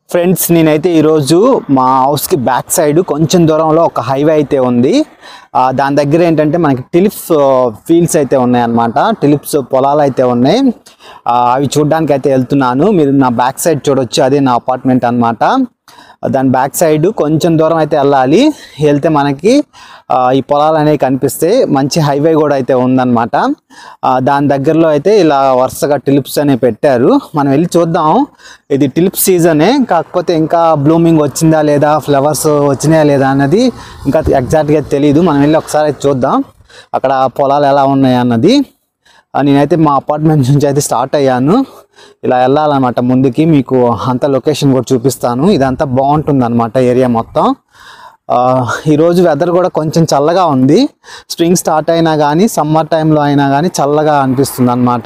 friends నేనైతే ఈరోజు మా హౌస్కి బ్యాక్ సైడ్ కొంచెం దూరంలో ఒక హైవే అయితే ఉంది ఆ, దాని దగ్గర ఏంటంటే మనకి టిలిప్స్ ఫీల్డ్స్ అయితే ఉన్నాయన్నమాట టిలిప్స్ పొలాలు అయితే ఉన్నాయి ఆ, అవి చూడడానికి అయితే వెళ్తున్నాను మీరు నా బ్యాక్ సైడ్ చూడొచ్చు అదే నా అపార్ట్మెంట్ అన్నమాట దాని బ్యాక్ సైడ్ కొంచెం దూరం అయితే వెళ్ళాలి వెళ్తే మనకి ఆ, ఈ పొలాలు అనేవి కనిపిస్తాయి మంచి హైవే కూడా అయితే ఉందన్నమాట ఆ, దాని దగ్గరలో అయితే ఇలా వరుసగా టిలిప్స్ అనేవి పెట్టారు మనం వెళ్ళి చూద్దాం ఇది టిలిప్ సీజనే కాకపోతే ఇంకా బ్లూమింగ్ వచ్చిందా లేదా ఫ్లవర్స్ వచ్చినాయా లేదా అన్నది ఇంకా ఎగ్జాక్ట్గా తెలియదు మనం వెళ్ళి ఒకసారి అయితే చూద్దాం అక్కడ పొలాలు ఎలా ఉన్నాయి అన్నది ఆ, నేనైతే మా అపార్ట్మెంట్ నుంచి అయితే స్టార్ట్ అయ్యాను ఇలా వెళ్ళాలన్నమాట ముందుకి మీకు అంత లొకేషన్ కూడా చూపిస్తాను ఇదంతా బాగుంటుంది అనమాట ఏరియా మొత్తం ఆ, ఈరోజు వెదర్ కూడా కొంచెం చల్లగా ఉంది స్ప్రింగ్ స్టార్ట్ అయినా కానీ సమ్మర్ టైంలో అయినా కానీ చల్లగా అనిపిస్తుంది అనమాట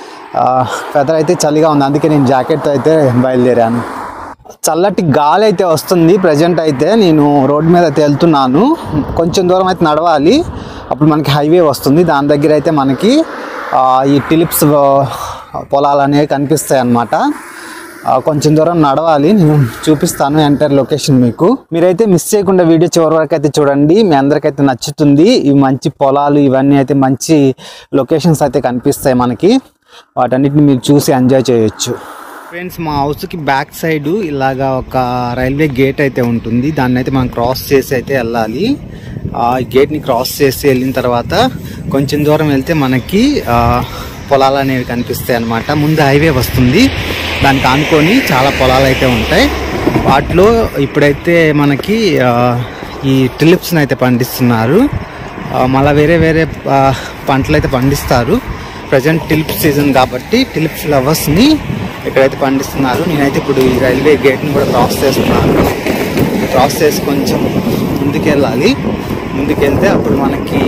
వెదర్ అయితే చలిగా ఉంది అందుకే నేను జాకెట్ అయితే బయలుదేరాను చల్లటి గాలి అయితే వస్తుంది ప్రజెంట్ అయితే నేను రోడ్ మీద అయితే వెళ్తున్నాను కొంచెం దూరం అయితే నడవాలి అప్పుడు మనకి హైవే వస్తుంది దాని దగ్గర అయితే మనకి ఆ, ఈ టిలిప్స్ పొలాలు అనేవి కనిపిస్తాయి అన్నమాట ఆ, కొంచెం దూరం నడవాలి నేను చూపిస్తాను ఎంటైర్ లొకేషన్ మీకు మీరైతే మిస్ చేయకుండా వీడియో చివరి వరకు అయితే చూడండి మీ అందరికైతే నచ్చుతుంది ఇవి మంచి పొలాలు ఇవన్నీ అయితే మంచి లొకేషన్స్ అయితే కనిపిస్తాయి మనకి వాటన్నిటిని మీరు చూసి ఎంజాయ్ చేయొచ్చు ఫ్రెండ్స్ మా హౌస్కి బ్యాక్ సైడ్ ఇలాగా ఒక రైల్వే గేట్ అయితే ఉంటుంది దాన్ని అయితే మనం క్రాస్ చేసి అయితే వెళ్ళాలి ఆ గేట్ని క్రాస్ చేసి వెళ్ళిన తర్వాత కొంచెం దూరం వెళ్తే మనకి ఆ, పొలాలు అనేవి కనిపిస్తాయి అన్నమాట ముందు హైవే వస్తుంది దానికి ఆనుకొని చాలా పొలాలు అయితే ఉంటాయి వాటిలో ఇప్పుడైతే మనకి ఆ, ఈ టిలిప్స్ని అయితే పండిస్తున్నారు ఆ, మళ్ళీ వేరే వేరే ఆ, పంటలు అయితే పండిస్తారు ప్రజెంట్ టిలిప్ సీజన్ కాబట్టి టిలిప్ ఫ్లవర్స్ని ఇక్కడైతే పండిస్తున్నారు నేనైతే ఇప్పుడు ఈ రైల్వే గేట్ని కూడా క్రాస్ చేస్తున్నాను క్రాస్ చేసి కొంచెం ముందుకెళ్ళాలి ముందుకెళ్తే అప్పుడు మనకి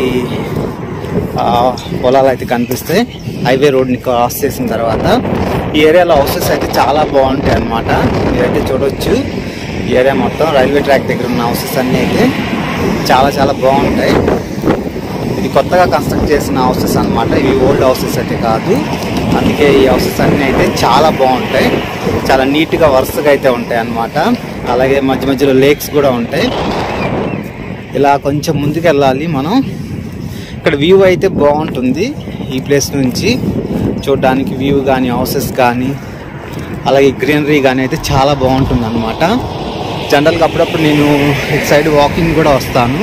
ఆ, పొలాలు అయితే కనిపిస్తాయి హైవే రోడ్ని క్రాస్ చేసిన తర్వాత ఈ ఏరియాలో హౌసెస్ అయితే చాలా బాగుంటాయి అన్నమాట మీరైతే చూడొచ్చు ఈ ఏరియా మొత్తం రైల్వే ట్రాక్ దగ్గర ఉన్న హౌసెస్ అన్నీ అయితే చాలా చాలా బాగుంటాయి ఇది కొత్తగా కన్స్ట్రక్ట్ చేసిన హౌసెస్ అన్నమాట ఇవి ఓల్డ్ హౌసెస్ అయితే కాదు అందుకే ఈ హౌసెస్ అన్నీ అయితే చాలా బాగుంటాయి చాలా నీట్గా వరుసగా అయితే ఉంటాయి అన్నమాట అలాగే మధ్య మధ్యలో లేక్స్ కూడా ఉంటాయి ఇలా కొంచెం ముందుకు వెళ్ళాలి మనం ఇక్కడ వ్యూ అయితే బాగుంటుంది ఈ ప్లేస్ నుంచి చూడడానికి వ్యూ కానీ హౌసెస్ కానీ అలాగే గ్రీనరీ కానీ అయితే చాలా బాగుంటుంది అనమాట జనరల్గా అప్పుడప్పుడు నేను ఇటు సైడ్ వాకింగ్ కూడా వస్తాను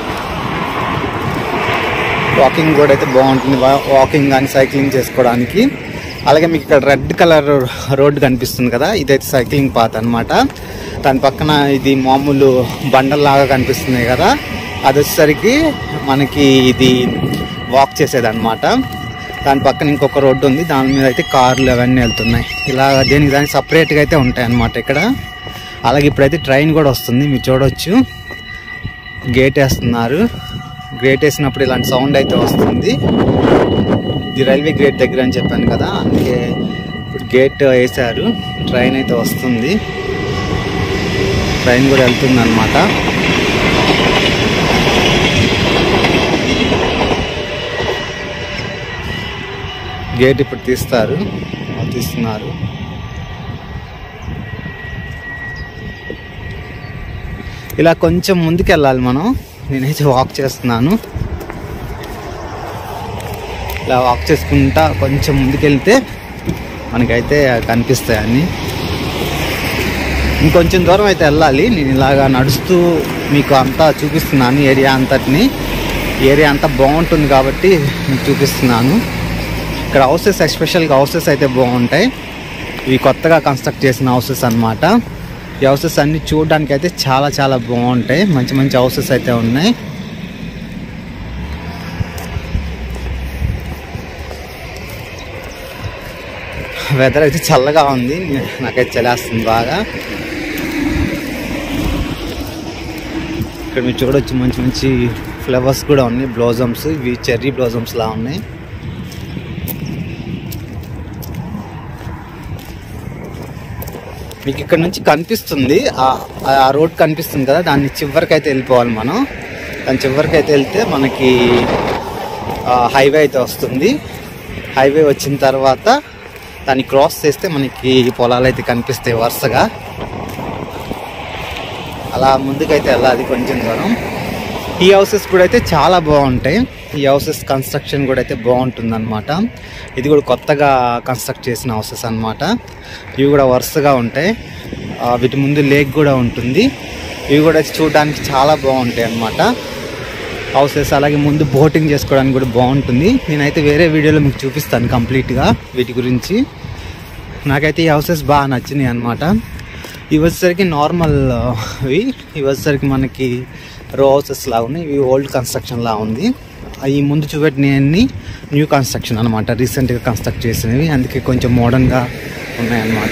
వాకింగ్ కూడా అయితే బాగుంటుంది వా- వాకింగ్ కానీ సైక్లింగ్ చేసుకోవడానికి అలాగే మీకు ఇక్కడ రెడ్ కలర్ రోడ్డు కనిపిస్తుంది కదా ఇదైతే సైక్లింగ్ పాత్ అన్నమాట దాని పక్కన ఇది మామూలు బండల్లాగా కనిపిస్తున్నాయి కదా అది వచ్చేసరికి మనకి ఇది వాక్ చేసేది అనమాట దాని పక్కన ఇంకొక రోడ్డు ఉంది దాని మీద అయితే కార్లు అవన్నీ వెళ్తున్నాయి ఇలా దేనికి దానికి సపరేట్గా అయితే ఉంటాయి అన్నమాట ఇక్కడ అలాగే ఇప్పుడైతే ట్రైన్ కూడా వస్తుంది మీరు చూడొచ్చు గేట్ వేస్తున్నారు గేట్ వేసినప్పుడు ఇలాంటి సౌండ్ అయితే వస్తుంది ఇది రైల్వే గేట్ దగ్గర అని చెప్పాను కదా అందుకే ఇప్పుడు గేట్ వేశారు ట్రైన్ అయితే వస్తుంది ట్రైన్ కూడా వెళ్తుంది అనమాట గేట్ ఇప్పుడు తీస్తారు తీస్తున్నారు ఇలా కొంచెం ముందుకు వెళ్ళాలి మనం నేనైతే వాక్ చేస్తున్నాను ఇలా వాక్ చేసుకుంటా కొంచెం ముందుకెళ్తే మనకైతే కనిపిస్తాయి అన్నీ ఇంకొంచెం దూరం అయితే వెళ్ళాలి నేను ఇలాగా నడుస్తూ మీకు అంతా చూపిస్తున్నాను ఏరియా అంతటిని ఏరియా అంతా బాగుంటుంది కాబట్టి మీకు చూపిస్తున్నాను ఇక్కడ హౌసెస్ ఎస్పెషల్గా హౌసెస్ అయితే బాగుంటాయి ఇవి కొత్తగా కన్స్ట్రక్ట్ చేసిన హౌసెస్ అన్నమాట ఈ హౌసెస్ అన్ని చూడడానికి అయితే చాలా చాలా బాగుంటాయి మంచి మంచి హౌసెస్ అయితే ఉన్నాయి వెదర్ అయితే చల్లగా ఉంది నాకైతే చలేస్తుంది బాగా ఇక్కడ మీరు చూడొచ్చు మంచి మంచి ఫ్లవర్స్ కూడా ఉన్నాయి బ్లోజమ్స్ ఇవి చెర్రీ బ్లోజమ్స్ లా ఉన్నాయి మీకు ఇక్కడ నుంచి కనిపిస్తుంది ఆ- ఆ రోడ్ కనిపిస్తుంది కదా దాన్ని చివరికి అయితే వెళ్ళిపోవాలి మనం దాని చివరికి అయితే వెళ్తే మనకి హైవే అయితే వస్తుంది హైవే వచ్చిన తర్వాత దాన్ని క్రాస్ చేస్తే మనకి పొలాలు అయితే కనిపిస్తాయి వరుసగా అలా ముందుకైతే వెళ్ళాలి కొంచెం దూరం ఈ హౌసెస్ కూడా అయితే చాలా బాగుంటాయి ఈ హౌసెస్ కన్స్ట్రక్షన్ కూడా అయితే బాగుంటుంది అనమాట ఇది కూడా కొత్తగా కన్స్ట్రక్ట్ చేసిన హౌసెస్ అన్నమాట ఇవి కూడా వరుసగా ఉంటాయి ఆ, వీటి ముందు లేక్ కూడా ఉంటుంది ఇవి కూడా చూడడానికి చాలా బాగుంటాయి అన్నమాట హౌసెస్ అలాగే ముందు బోటింగ్ చేసుకోవడానికి కూడా బాగుంటుంది నేనైతే వేరే వీడియోలో మీకు చూపిస్తాను కంప్లీట్గా వీటి గురించి నాకైతే ఈ హౌసెస్ బాగా నచ్చినాయి అనమాట ఇవి వచ్చేసరికి నార్మల్ ఇవి ఇవి వచ్చేసరికి మనకి రో హౌసెస్ లా ఉన్నాయి ఇవి ఓల్డ్ కన్స్ట్రక్షన్ లా ఉంది ఈ ముందు చూపెట్టినవన్నీ న్యూ కన్స్ట్రక్షన్ అనమాట రీసెంట్గా కన్స్ట్రక్ట్ చేసినవి అందుకే కొంచెం మోడర్న్గా ఉన్నాయన్నమాట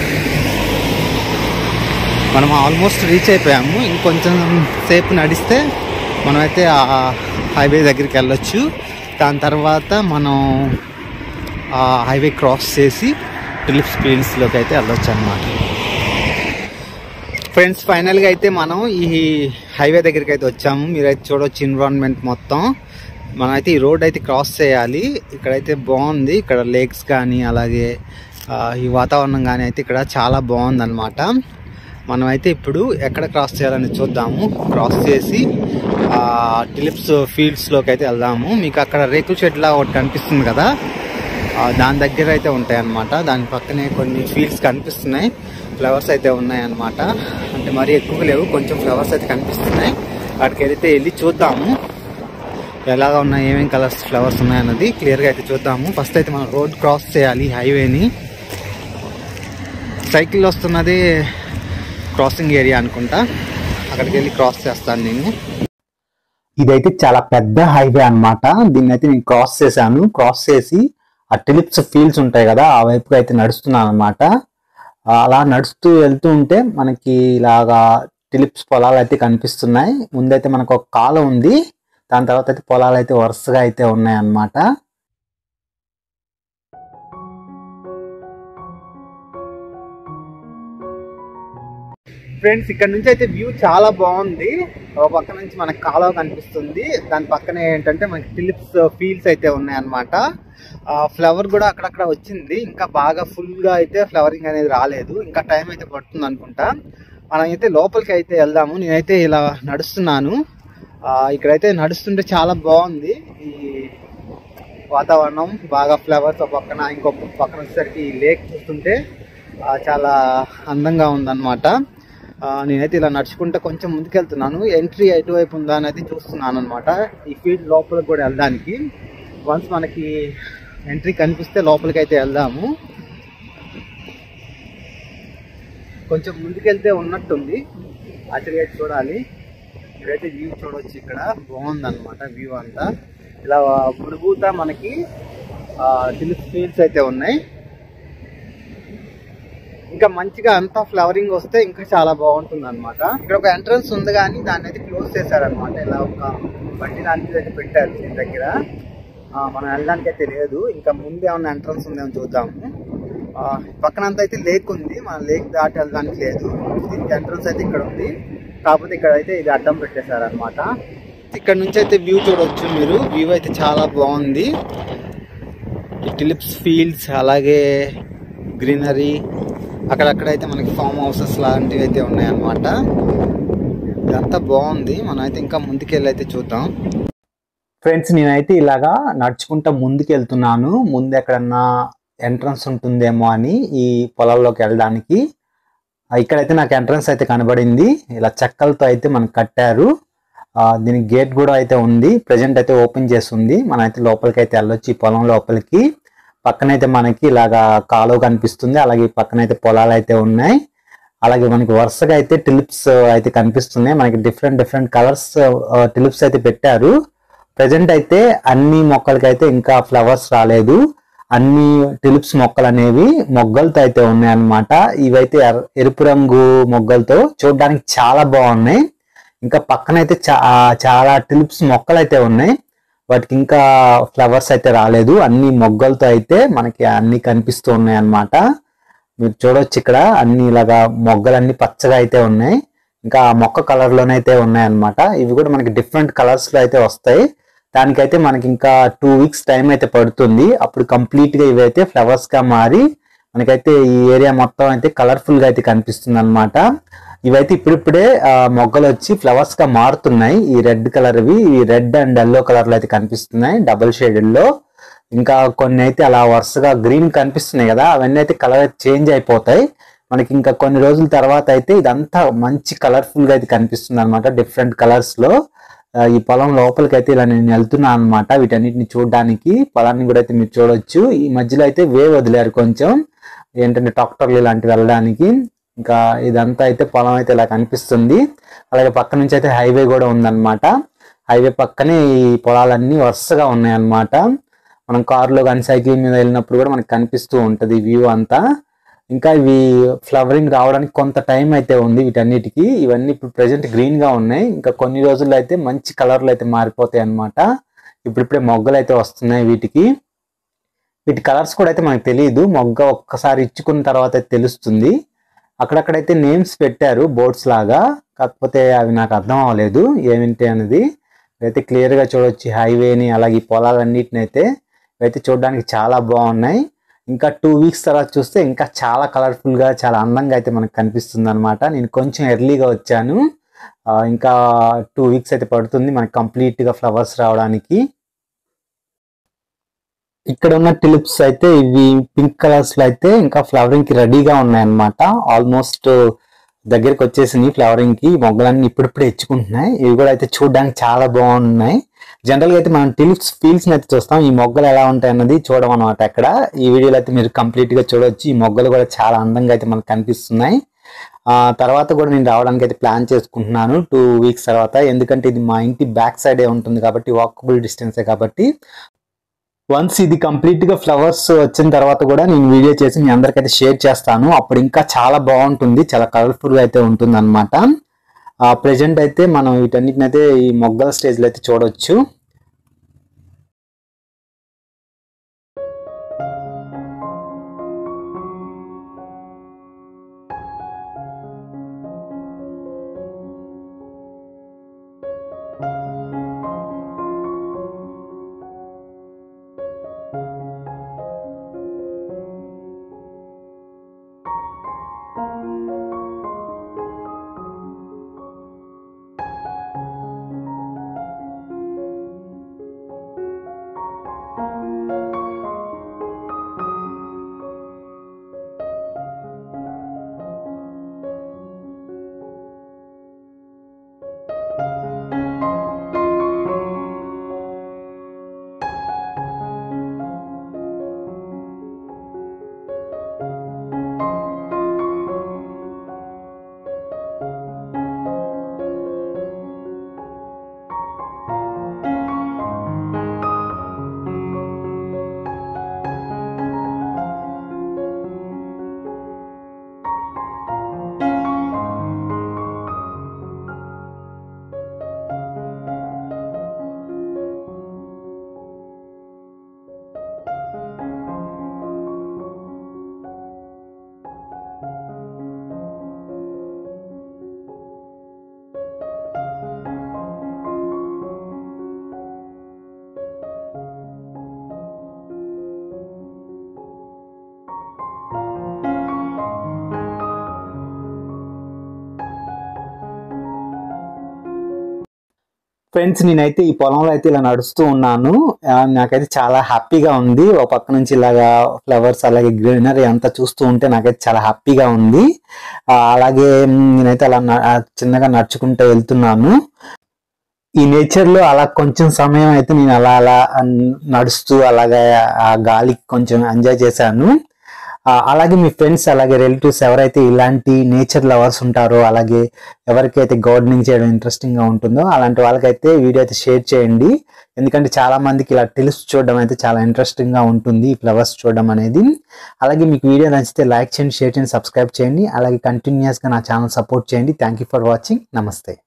మనం ఆల్మోస్ట్ రీచ్ అయిపోయాము ఇంకొంచెం సేపు నడిస్తే మనమైతే ఆ హైవే దగ్గరికి వెళ్ళొచ్చు దాని తర్వాత మనం ఆ హైవే క్రాస్ చేసి టిలిప్స్ ఫీల్డ్స్లోకి అయితే వెళ్ళొచ్చు అనమాట ఫ్రెండ్స్ ఫైనల్గా అయితే మనం ఈ హైవే దగ్గరికి అయితే వచ్చాము మీరైతే చూడొచ్చు ఎన్విరాన్మెంట్ మొత్తం మనం అయితే ఈ రోడ్ అయితే క్రాస్ చేయాలి ఇక్కడైతే బాగుంది ఇక్కడ లేక్స్ కానీ అలాగే ఆ, ఈ వాతావరణం కానీ అయితే ఇక్కడ చాలా బాగుంది అనమాట మనం అయితే ఇప్పుడు ఎక్కడ క్రాస్ చేయాలని చూద్దాము క్రాస్ చేసి ఆ, టిలిప్స్ ఫీల్డ్స్లోకి అయితే వెళ్దాము మీకు అక్కడ రేకుల షెడ్ లా ఒకటి కనిపిస్తుంది కదా ఆ, దాని దగ్గర అయితే ఉంటాయి అన్నమాట దాని పక్కనే కొన్ని ఫీల్డ్స్ కనిపిస్తున్నాయి ఫ్లవర్స్ అయితే ఉన్నాయి అన్నమాట అంటే మరీ ఎక్కువ లేవు కొంచెం ఫ్లవర్స్ అయితే కనిపిస్తున్నాయి వాటికి అయితే వెళ్ళి చూద్దాము ఎలాగా ఉన్నాయి ఏమేమి కలర్స్ ఫ్లవర్స్ ఉన్నాయన్నది క్లియర్గా అయితే చూద్దాము ఫస్ట్ అయితే మనం రోడ్ క్రాస్ చేయాలి హైవేని సైకిల్ వస్తున్నది క్రాసింగ్ ఏరియా అనుకుంటా అక్కడికి వెళ్ళి క్రాస్ చేస్తాను నేను ఇదైతే చాలా పెద్ద హైవే అన్నమాట దీన్ని అయితే నేను క్రాస్ చేశాను క్రాస్ చేసి ఆ టిలిప్స్ ఫీల్డ్స్ ఉంటాయి కదా ఆ వైపుకి అయితే నడుస్తున్నాను అనమాట అలా నడుస్తూ వెళ్తూ ఉంటే మనకి ఇలాగా టిలిప్స్ పొలాలు అయితే కనిపిస్తున్నాయి ముందైతే మనకు ఒక కాలం ఉంది దాని తర్వాత అయితే పొలాలు అయితే వరుసగా అయితే ఉన్నాయి అన్నమాట ఫ్రెండ్స్ ఇక్కడ నుంచి అయితే వ్యూ చాలా బాగుంది ఒక పక్క నుంచి మనకి కాలువ కనిపిస్తుంది దాని పక్కనే ఏంటంటే మనకి టిలిప్స్ ఫీల్డ్స్ అయితే ఉన్నాయి అనమాట ఫ్లవర్ కూడా అక్కడక్కడ వచ్చింది ఇంకా బాగా ఫుల్ గా అయితే ఫ్లవరింగ్ అనేది రాలేదు ఇంకా టైం అయితే పడుతుంది అనుకుంటా మనం అయితే లోపలికి అయితే వెళ్దాము నేనైతే ఇలా నడుస్తున్నాను ఆ, ఇక్కడైతే నడుస్తుంటే చాలా బాగుంది ఈ వాతావరణం బాగా ఫ్లవర్స్ ఒక పక్కన ఇంకో పక్కన వచ్చేసరికి ఈ లేక్ చూస్తుంటే ఆ, చాలా అందంగా ఉందన్నమాట ఆ, నేనైతే ఇలా నడుచుకుంటే కొంచెం ముందుకెళ్తున్నాను ఎంట్రీ ఎటువైపు ఉందా అనేది చూస్తున్నాను అనమాట ఈ ఫీల్డ్ లోపలికి కూడా వెళ్ళడానికి వన్స్ మనకి ఎంట్రీ కనిపిస్తే లోపలికి అయితే వెళ్దాము కొంచెం ముందుకెళ్తే ఉన్నట్టుంది అటుగా చూడాలి ఇక్కడైతే వ్యూ చూడొచ్చు ఇక్కడ బాగుంది అనమాట వ్యూ అంతా ఇలా మురుగుతా మనకి టిలిప్ ఫీల్డ్స్ అయితే ఉన్నాయి ఇంకా మంచిగా అంతా ఫ్లవరింగ్ వస్తే ఇంకా చాలా బాగుంటుంది అనమాట ఇక్కడ ఒక ఎంట్రన్స్ ఉంది కానీ దాన్ని అయితే క్లోజ్ చేశారనమాట ఇలా ఒక బండి లాంటిది అయితే పెట్టారు దీని దగ్గర ఆ, మనం వెళ్ళడానికి అయితే లేదు ఇంకా ముందు ఏమన్నా ఎంట్రన్స్ ఉందేమో చూద్దాము ఆ, పక్కనంతా అయితే లేక్ ఉంది మన లేక్ దాటి వెళ్ళడానికి లేదు దీనికి ఎంట్రన్స్ అయితే ఇక్కడ ఉంది కాకపోతే ఇక్కడ అయితే ఇది అడ్డం పెట్టేశారనమాట ఇక్కడ నుంచి అయితే వ్యూ చూడొచ్చు మీరు వ్యూ అయితే చాలా బాగుంది ఈ టిలిప్స్ ఫీల్డ్స్ అలాగే గ్రీనరీ అక్కడక్కడైతే మనకి ఫామ్ హౌసెస్ లాంటివి అయితే ఉన్నాయన్నమాట ఇదంతా బాగుంది మనం అయితే ఇంకా ముందుకెళ్ళి అయితే చూద్దాం ఫ్రెండ్స్ నేనైతే ఇలాగా నడుచుకుంటా ముందుకు వెళ్తున్నాను ముందు ఎక్కడన్నా ఎంట్రన్స్ ఉంటుందేమో అని ఈ పొలాల్లోకి వెళ్ళడానికి ఆ, ఇక్కడైతే నాకు ఎంట్రన్స్ అయితే కనబడింది ఇలా చెక్కలతో అయితే మనకు కట్టారు ఆ, దీనికి గేట్ కూడా అయితే ఉంది ప్రజెంట్ అయితే ఓపెన్ చేసి ఉంది మనం అయితే లోపలికి అయితే వెళ్ళొచ్చు ఈ పొలం లోపలికి పక్కనైతే మనకి ఇలాగా కాలువ కనిపిస్తుంది అలాగే ఈ పక్కనైతే పొలాలు అయితే ఉన్నాయి అలాగే మనకి వరుసగా అయితే టిలిప్స్ అయితే కనిపిస్తున్నాయి మనకి డిఫరెంట్ డిఫరెంట్ కలర్స్ టిలిప్స్ అయితే పెట్టారు ప్రజెంట్ అయితే అన్ని మొక్కలకైతే ఇంకా ఫ్లవర్స్ రాలేదు అన్ని టిలిప్స్ మొక్కలు అనేవి మొగ్గలతో అయితే ఉన్నాయన్నమాట ఇవైతే ఎర్ర- ఎరుపు రంగు మొగ్గలతో చూడడానికి చాలా బాగున్నాయి ఇంకా పక్కనైతే చా చాలా టిలిప్స్ మొక్కలు అయితే ఉన్నాయి వాటికి ఇంకా ఫ్లవర్స్ అయితే రాలేదు అన్ని మొగ్గలతో అయితే మనకి అన్ని కనిపిస్తూ ఉన్నాయి అన్నమాట మీరు చూడొచ్చు ఇక్కడ అన్ని ఇలాగా మొగ్గలు అన్ని పచ్చగా అయితే ఉన్నాయి ఇంకా ఆ మొక్క కలర్ లోనైతే ఉన్నాయి అన్నమాట ఇవి కూడా మనకి డిఫరెంట్ కలర్స్ లో అయితే వస్తాయి దానికైతే మనకి ఇంకా టూ వీక్స్ టైం అయితే పడుతుంది అప్పుడు కంప్లీట్ గా ఇవైతే ఫ్లవర్స్ గా మారి మనకైతే ఈ ఏరియా మొత్తం అయితే కలర్ఫుల్ గా అయితే కనిపిస్తుంది అనమాట ఇవైతే ఇప్పుడిప్పుడే ఆ, మొగ్గలు వచ్చి ఫ్లవర్స్ గా మారుతున్నాయి ఈ రెడ్ కలర్ వి ఈ రెడ్ అండ్ ఎల్లో కలర్ లో అయితే కనిపిస్తున్నాయి డబుల్ షేడెడ్ లో ఇంకా కొన్ని అయితే అలా వరుసగా గ్రీన్ కనిపిస్తున్నాయి కదా అవన్నీ అయితే కలర్ చేంజ్ అయిపోతాయి మనకి ఇంకా కొన్ని రోజుల తర్వాత అయితే ఇదంతా మంచి కలర్ఫుల్ గా అయితే కనిపిస్తుంది అనమాట డిఫరెంట్ కలర్స్ లో ఆ, ఈ పొలం లోపలికి అయితే ఇలా నేను వెళ్తున్నాను అనమాట వీటన్నిటిని చూడడానికి పొలాన్ని కూడా అయితే మీరు చూడొచ్చు ఈ మధ్యలో అయితే వే వదిలేరు కొంచెం ఏంటంటే ట్రాక్టర్లు ఇలాంటివి వెళ్ళడానికి ఇంకా ఇదంతా అయితే పొలం అయితే ఇలా కనిపిస్తుంది అలాగే పక్క నుంచి అయితే హైవే కూడా ఉందన్నమాట హైవే పక్కనే ఈ పొలాలన్నీ వరుసగా ఉన్నాయన్నమాట మనం కారులో కానీ సైకిల్ మీద వెళ్ళినప్పుడు కూడా మనకు కనిపిస్తూ ఉంటది వ్యూ అంతా ఇంకా ఇవి ఫ్లవరింగ్ రావడానికి కొంత టైం అయితే ఉంది వీటన్నిటికి ఇవన్నీ ఇప్పుడు ప్రెసెంట్ గ్రీన్ గా ఉన్నాయి ఇంకా కొన్ని రోజుల్లో అయితే మంచి కలర్లు అయితే మారిపోతాయి అన్నమాట ఇప్పుడిప్పుడే మొగ్గలు అయితే వస్తున్నాయి వీటికి వీటి కలర్స్ కూడా అయితే మనకు తెలియదు మొగ్గ ఒక్కసారి ఇచ్చుకున్న తర్వాత అయితే తెలుస్తుంది అక్కడక్కడైతే నేమ్స్ పెట్టారు బోర్డ్స్ లాగా కాకపోతే అవి నాకు అర్థం అవ్వలేదు ఏమిటి అనేది అయితే క్లియర్ గా చూడొచ్చు హైవేని అలాగే ఈ పొలాలన్నిటిని అయితే ఇవైతే చూడడానికి చాలా బాగున్నాయి ఇంకా టూ వీక్స్ తర్వాత చూస్తే ఇంకా చాలా కలర్ఫుల్ గా చాలా అందంగా అయితే మనకు కనిపిస్తుంది అనమాట నేను కొంచెం ఎర్లీగా వచ్చాను ఆ, ఇంకా టూ వీక్స్ అయితే పడుతుంది మనకి కంప్లీట్ గా ఫ్లవర్స్ రావడానికి ఇక్కడ ఉన్న టిలిప్స్ అయితే ఇవి పింక్ కలర్స్ లో అయితే ఇంకా ఫ్లవరింగ్ కి రెడీగా ఉన్నాయన్నమాట ఆల్మోస్ట్ దగ్గరికి వచ్చేసింది ఫ్లవరింగ్ కి ఈ మొగ్గలన్నీ ఇప్పుడిప్పుడే ఇచ్చుకుంటున్నాయి ఇవి కూడా అయితే చూడడానికి చాలా బాగున్నాయి జనరల్ గా అయితే మనం టిలిప్స్ ఫీల్డ్స్ అయితే చూస్తాం ఈ మొగ్గలు ఎలా ఉంటాయి అన్నది చూడడం అనమాట అక్కడ ఈ వీడియోలో అయితే మీరు కంప్లీట్ గా చూడొచ్చు ఈ మొగ్గలు కూడా చాలా అందంగా అయితే మనకు కనిపిస్తున్నాయి ఆ తర్వాత కూడా నేను రావడానికి అయితే ప్లాన్ చేసుకుంటున్నాను టూ వీక్స్ తర్వాత ఎందుకంటే ఇది మా ఇంటి బ్యాక్ సైడే ఉంటుంది కాబట్టి వాకబుల్ డిస్టెన్సే కాబట్టి వన్స్ ఇది కంప్లీట్ గా ఫ్లవర్స్ వచ్చిన తర్వాత కూడా నేను వీడియో చేసి మీ అందరికైతే షేర్ చేస్తాను అప్పుడు ఇంకా చాలా బాగుంటుంది చాలా కలర్ఫుల్ గా అయితే ఉంటుంది అనమాట ఆ ప్రెజెంట్ అయితే మనం వీటన్నిటిని అయితే ఈ మొగ్గల స్టేజ్ లో అయితే చూడొచ్చు ఫ్రెండ్స్ నేనైతే ఈ పొలంలో అయితే ఇలా నడుస్తూ ఉన్నాను ఆ, నాకైతే చాలా హ్యాపీగా ఉంది ఒక పక్క నుంచి ఇలాగా ఫ్లవర్స్ అలాగే గ్రీనరీ అంతా చూస్తూ ఉంటే నాకైతే చాలా హ్యాపీగా ఉంది ఆ, అలాగే మ్, నేనైతే అలా న- ఆ, చిన్నగా నడుచుకుంటూ వెళ్తున్నాను ఈ నేచర్ లో అలా కొంచెం సమయం అయితే నేను అలా అలా అన్- నడుస్తూ అలాగా ఆ గాలికి కొంచెం ఎంజాయ్ చేశాను ఆ, అలాగే మీ ఫ్రెండ్స్ అలాగే రిలేటివ్స్ ఎవరైతే ఇలాంటి నేచర్ లవర్స్ ఉంటారో అలాగే ఎవరికైతే గార్డెనింగ్ చేయడం ఇంట్రెస్టింగ్ గా ఉంటుందో అలాంటి వాళ్ళకైతే వీడియో అయితే షేర్ చేయండి ఎందుకంటే చాలా మందికి ఇలా టిల్స్ చూడడం అయితే చాలా ఇంట్రెస్టింగ్ గా ఉంటుంది ఈ ఫ్లవర్స్ చూడడం అనేది అలాగే మీకు వీడియో నచ్చితే లైక్ చేయండి షేర్ చేయండి సబ్స్క్రైబ్ చేయండి అలాగే కంటిన్యూస్ గా నా ఛానల్ సపోర్ట్ చేయండి థ్యాంక్ యూ ఫర్ వాచింగ్ నమస్తే